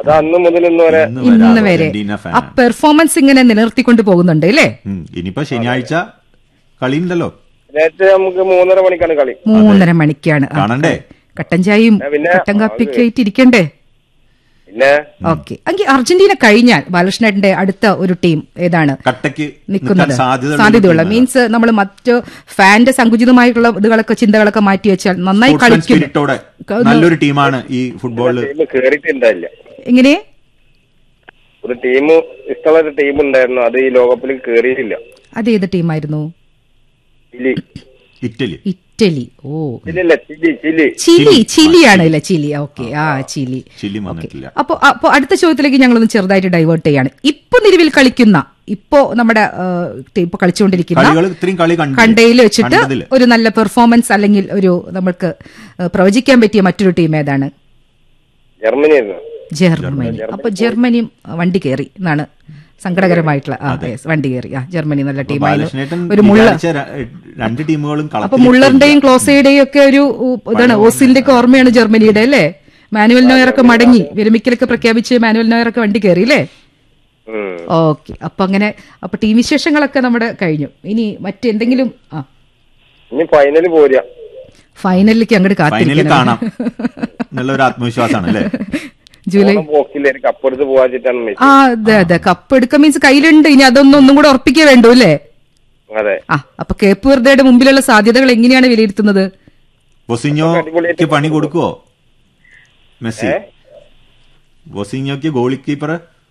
അത് അന്ന് മുതൽ ഇന്ന് വരെ ഇന്ന് വരെ ഇന്ന് വരെ അർജന്റീന ഫാൻ ആ പെർഫോമൻസ് ഇങ്ങനെ നിലനിർത്തിക്കൊണ്ട് പോകുന്നുണ്ട് അല്ലേ ഇനിയിപ്പോ ശനിയാഴ്ച കളി ഉണ്ടല്ലോ നേരത്തെ നമുക്ക് മൂന്നര മണിക്കാണ് കളി മൂന്നര മണിക്കാണ് ആ, കാണണ്ടേ? കട്ടൻ ചായയും ആ, പിന്നെ കട്ടൻ കാപ്പിയൊക്കെ ആയിട്ട് ഇരിക്കണ്ടേ പിന്നെ ഓക്കെ എങ്കിൽ അർജന്റീന കഴിഞ്ഞാൽ ബാലകൃഷ്ണന്റെ അടുത്ത ഒരു ടീം ഏതാണ് കട്ടയ്ക്ക് നിൽക്കുന്നത് നിൽക്കാൻ സാധ്യതയുള്ള സാധ്യതയുള്ള ഒരു മീൻസ് നമ്മൾ മറ്റു ഫാന്റെ സങ്കുചിതമായിട്ടുള്ള ഇതുകളൊക്കെ ചിന്തകളൊക്കെ മാറ്റി വെച്ചാൽ നന്നായി സ്പോർട്സ്മാൻ കളിക്കും സ്പിരിറ്റോടെ നല്ലൊരു ടീമാണ് ഈ ഫുട്ബോളിൽ ടീം കേറിയിട്ടുണ്ടായില്ല എങ്ങനെ ഒരു ടീം ഇഷ്ടമുള്ള ഒരു ടീം ഉണ്ടായിരുന്നു അത് ഈ ലോകകപ്പിൽ കേറിയിട്ടില്ല അത് ഏത് ടീമായിരുന്നു ചിലി ഇറ്റലി ഇറ്റലി ഓ ചിലില്ല ചിലി ചിലി ചിലി ചിലിയാണ് അല്ലേ ചിലി ഓക്കെ ആ ചിലി ചിലി ഓക്കെ വന്നിട്ടില്ല അപ്പൊ അപ്പൊ അടുത്ത ചോദ്യത്തിലേക്ക് ഞങ്ങളൊന്ന് ചെറുതായിട്ട് ഡൈവേർട്ട് ചെയ്യാണ് ഇപ്പൊ നിലവിൽ കളിക്കുന്ന ഇപ്പോ നമ്മുടെ ടീം ഇപ്പൊ കളിച്ചുകൊണ്ടിരിക്കുന്ന കളികൾ ഇത്രയും കളി കണ്ടു കണ്ടയിൽ വെച്ചിട്ട് കണ്ടതില്. ഒരു നല്ല പെർഫോമൻസ് അല്ലെങ്കിൽ ഒരു നമുക്ക് ഏഹ്, പ്രവചിക്കാൻ പറ്റിയ മറ്റൊരു ടീം ഏതാണ് ജർമ്മനി ആയിരുന്നു ജർമ്മനി അപ്പൊ ജർമ്മനിയും വണ്ടി കയറി എന്നാണ് സങ്കടകരമായിട്ടുള്ള ആ, yes, വണ്ടി കയറി ആ ജർമ്മനി നല്ല ബാലകൃഷ്ണേട്ടൻ ടീമായിരുന്നു ഒരു മുള്ള വിചാരിച്ച ര- രണ്ട് ടീമുകളും അപ്പൊ കളത്തിൽ മുള്ളറിന്റെയും ക്ലോസയുടെയും ഒക്കെ ഒരു ഉ, ഇതാണ് ഓസിലിന്റെ ഒക്കെ ഓർമ്മയാണ് ജർമ്മനിയുടെ അല്ലേ മാനുവൽ നോയർ ഒക്കെ മടങ്ങി വിരമിക്കലൊക്കെ പ്രഖ്യാപിച്ച് മാനുവൽ നോയർ ഒക്കെ വണ്ടി കയറി അല്ലേ ഉം. ഓക്കെ അപ്പൊ അങ്ങനെ അപ്പൊ ടീം വിശേഷങ്ങളൊക്കെ നമ്മുടെ കഴിഞ്ഞു ഇനി മറ്റെന്തെങ്കിലും ആ ഇനി ഫൈനല് പോരുക ഫൈനലിലേക്ക് അങ്ങോട്ട് ഫൈനലിൽ കാത്തിരിക്കണം കാണാം എന്നുള്ള ഒരു ആത്മവിശ്വാസമാണ് അല്ലേ ജൂലൈ ഓണം പോക്കില്ല ഒരു കപ്പെടുത്ത് പോവാച്ചിട്ടാണ് മെസ്സി ആ അതെ അതെ കപ്പ് എടുക്കാൻ മീൻസ് കയ്യിലുണ്ട് ഇനി അതൊന്നും ഒന്നും കൂടെ ഉറപ്പിക്കേ വേണ്ടു അല്ലേ അതെ ആ അപ്പൊ കേപ്പ് വെറുതെയുടെ മുമ്പിലുള്ള സാധ്യതകൾ എങ്ങനെയാണ് വിലയിരുത്തുന്നത് ബൊസിഞ്ഞോക്ക് പണി കൊടുക്കുവോ മെസ്സി ബൊസിഞ്ഞോക്ക് ഗോളി കീപ്പർ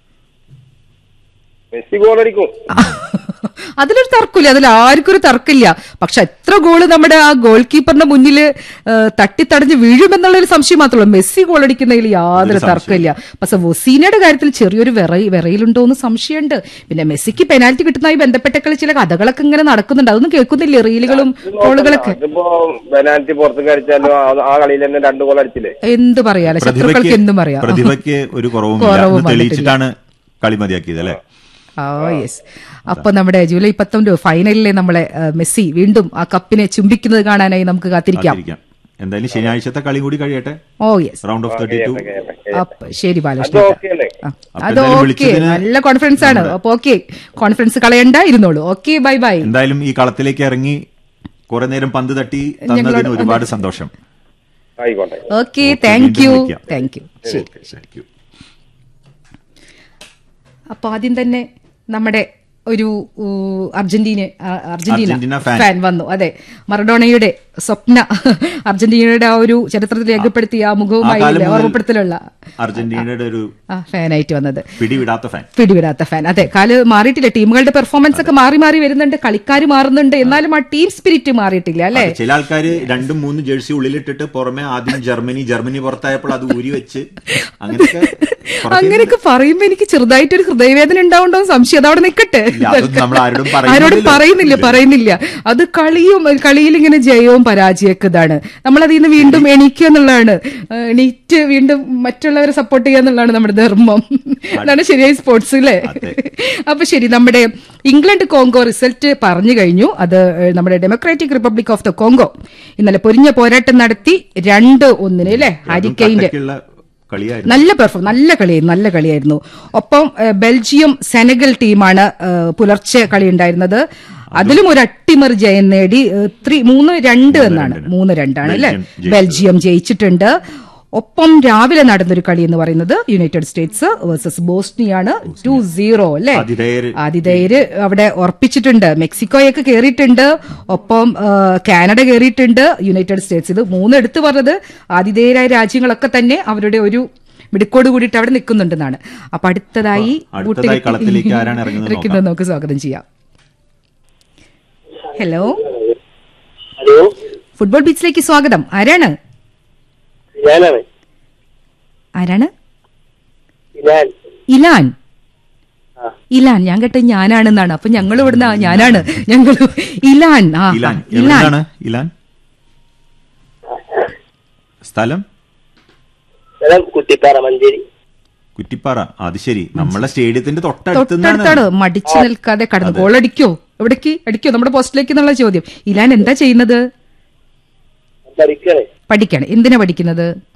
മെസ്സി ഗോളടിക്കും അതിലൊരു തർക്കമില്ല അതിൽ ആർക്കും ഒരു തർക്കമില്ല പക്ഷെ എത്ര ഗോള് നമ്മുടെ ആ ഗോൾ കീപ്പറിന്റെ മുന്നിൽ തട്ടിത്തടഞ്ഞ് വീഴുമെന്നുള്ളൊരു സംശയം മാത്രമേ ഉള്ളൂ മെസ്സി ഗോൾ അടിക്കുന്നതിൽ യാതൊരു തർക്കമില്ല പക്ഷെ വൊസീനയുടെ കാര്യത്തിൽ ചെറിയൊരു വിറയി വിറയിലുണ്ടോ എന്ന് സംശയമുണ്ട് പിന്നെ മെസ്സിക്ക് പെനാൽറ്റി കിട്ടുന്നതുമായി ബന്ധപ്പെട്ടൊക്കെ ചില കഥകളൊക്കെ ഇങ്ങനെ നടക്കുന്നുണ്ട് അതൊന്നും കേൾക്കുന്നില്ല റീലുകളും ഗോളുകളൊക്കെ അതിപ്പോ പെനാൽറ്റി പുറത്ത് കളിച്ചാലും ആ- ആ കളിയിൽ തന്നെ രണ്ട് ഗോൾ അടിച്ചില്ലേ എന്ത് പറയാലോ ശത്രുക്കൾക്ക് എന്തും പറയാം പ്രതിഭയ്ക്ക് ഒരു കുറവും കുറവും വന്നിട്ടില്ല. തെളിയിച്ചിട്ടാണ് കളി മതിയാക്കിയത് അല്ലേ ഓ യെസ് അപ്പൊ നമ്മുടെ ജൂലൈ പത്തൊമ്പത് ഫൈനലിലെ നമ്മളെ ആ, മെസ്സി വീണ്ടും ആ കപ്പിനെ ചുംബിക്കുന്നത് കാണാനായി നമുക്ക് കാത്തിരിക്കാം കാത്തിരിക്കാം എന്തായാലും ശനിയാഴ്ചത്തെ കളി കൂടി കഴിയട്ടെ oh yes round of thirty two അപ്പൊ ശരി അത് ബാലകൃഷ്ണൻ ഓക്കെ അല്ലേ ആ, അപ്പൊ അത് എന്തായാലും ഓക്കെ വിളിച്ചതിന് നല്ല കോൺഫിഡൻസ് ആണ് അപ്പൊ ഓക്കെ കോൺഫിഡൻസ് കളയണ്ട ഇരുന്നോളൂ ഓക്കെ ബൈ ബൈ എന്തായാലും ഈ കളത്തിലേക്ക് ഇറങ്ങി കുറെ നേരം പന്ത് തട്ടി തന്നതിന് ഒരുപാട് സന്തോഷം ആയിക്കോട്ടെ ഓക്കെ Okay, താങ്ക് യു വീണ്ടും വിളിക്കാം. താങ്ക് യു ശരി Thank you. അപ്പൊ ആദ്യം തന്നെ നമ്മുടെ ഒരു ഊ, അർജന്റീന ആ, അർജന്റീന അർജന്റീന fan. ഫാൻ വന്നു അതെ മറഡോണയുടെ സ്വപ്ന അർജന്റീനയുടെ ആ ഒരു ചരിത്രത്തിൽ രേഖപ്പെടുത്തിയ ആ ആ മുഖവുമായി കാലം മുതൽ ഓർമ്മപ്പെടുത്തലുള്ള അർജന്റീനയുടെ ഒരു ആ ഫാനായിട്ട് വന്നത് പിടിവിടാത്ത ഫാൻ പിടിവിടാത്ത ഫാൻ അതെ കാല് മാറിയിട്ടില്ല ടീമുകളുടെ പെർഫോമൻസ് ഒക്കെ മാറി മാറി വരുന്നുണ്ട് കളിക്കാർ മാറുന്നുണ്ട് എന്നാലും ആ ടീം സ്പിരിറ്റ് മാറിയിട്ടില്ല അല്ലെ ചില ആൾക്കാര് രണ്ടും മൂന്ന് ജേഴ്സി ഉള്ളിലിട്ടിട്ട് പുറമെ ആദ്യം ജർമ്മനി ജർമ്മനി പുറത്തായപ്പോൾ അത് ഊരി വെച്ച് അങ്ങനെയൊക്കെ കുറച്ച് അങ്ങനെയൊക്കെ പറയുമ്പോ എനിക്ക് ചെറുതായിട്ടൊരു ഹൃദയവേദന ഉണ്ടാവുണ്ടോ എന്ന് സംശയം അതവിടെ നിൽക്കട്ടെ ഇല്ല, അതൊന്നും നമ്മൾ ആരോടും പറയുന്നില്ലല്ലോ. ആരോടും പറയുന്നില്ല പറയുന്നില്ല അത് കളിയും കളിയിൽ ഇങ്ങനെ ജയവും പരാജയമൊക്കെ ഇതാണ് നമ്മൾ അതിൽ നിന്ന് വീണ്ടും എണീക്കുക എന്നുള്ളതാണ് ആ, എണീറ്റ് വീണ്ടും മറ്റുള്ളവരെ സപ്പോർട്ട് ചെയ്യുക എന്നുള്ളതാണ് നമ്മുടെ ധർമ്മം അതാണ് ശരിയായ സ്പോർട്സ് അല്ലേ അതെ. അപ്പൊ ശരി നമ്മുടെ ഇംഗ്ലണ്ട് കോങ്കോ റിസൾട്ട് പറഞ്ഞു കഴിഞ്ഞു അത് ഏഹ്, നമ്മുടെ Democratic Republic of the Congo ഇന്നലെ പൊരിഞ്ഞ പോരാട്ടം നടത്തി രണ്ട് ഒന്നിന് അല്ലേ ഹാരിക്കൈന്റെ കട്ടയ്ക്കുള്ള കളിയായിരുന്നു നല്ല പെർഫോം നല്ല കളിയായിരുന്നു നല്ല കളിയായിരുന്നു ഒപ്പം ഏഹ്, ബെൽജിയം സെനഗൽ ടീമാണ് ഏഹ്, പുലർച്ചെ കളി ഉണ്ടായിരുന്നത് അതിലും ഒരു അട്ടിമറി ജയം നേടി ഏഹ്, ത്രീ മൂന്ന് രണ്ട് എന്നാണ് മൂന്ന് രണ്ടാണ് അല്ലെ ബെൽജിയം ജയിച്ചത്. ബെൽജിയം ജയിച്ചിട്ടുണ്ട് ഒപ്പം രാവിലെ നടന്നൊരു കളി എന്ന് പറയുന്നത് യുണൈറ്റഡ് സ്റ്റേറ്റ്സ് വേഴ്സസ് ബോസ്നിയാണ് ടു സീറോ അല്ലെ ആതിഥേയര് ആതിഥേയര് അവിടെ ഉറപ്പിച്ചിട്ടുണ്ട് മെക്സിക്കോയൊക്കെ കയറിയിട്ടുണ്ട് ഒപ്പം ആ, കാനഡ കയറിയിട്ടുണ്ട് യുണൈറ്റഡ് സ്റ്റേറ്റ്സ് ഇത് മൂന്ന് എടുത്തു പറഞ്ഞത് ആതിഥേയരായ രാജ്യങ്ങളൊക്കെ തന്നെ അവരുടെ ഒരു മിടുക്കോട് കൂടിയിട്ട് അവിടെ നിൽക്കുന്നുണ്ടെന്നാണ് അപ്പൊ അടുത്തതായി അപ്പൊ അടുത്തതായി കളത്തിലേക്ക് ആരാണ് ഇറങ്ങുന്നത് ഇറക്കുന്നത് നമുക്ക് സ്വാഗതം ചെയ്യാം ഹലോ ഹലോ ഫുട്ബോൾ ബീച്ചിലേക്ക് സ്വാഗതം ആരാണ് ഞാനാണ് ആരാണ് ഞാൻ ഇലാൻ ആ. ഇലാൻ ഞാൻ കേട്ട ഞാനാണെന്നാണ് അപ്പൊ ഞങ്ങൾ ഇവിടുന്ന് ആ, ഞാനാണ് ഞങ്ങൾ ഇലാൻ ആ ഇലാൻ ഇലാൻ എവിടെയാണ് ഇലാൻ സ്ഥലം സ്ഥലം കുട്ടിപ്പാറ മഞ്ചേരി കുറ്റിപ്പാറ അത് ശരി നമ്മളെ സ്റ്റേഡിയത്തിന്റെ തൊട്ടടുത്ത് തൊട്ടടുത്താണ് മടിച്ചു നിൽക്കാതെ കടന്നു ഗോൾ അടിക്കോ എവിടേക്ക് അടിക്കോ നമ്മുടെ പോസ്റ്റിലേക്ക് എന്നുള്ള ചോദ്യം ഇലാൻ എന്താ ചെയ്യുന്നത് പഠിക്കണേ പഠിക്കാണ് എന്തിനാ പഠിക്കുന്നത്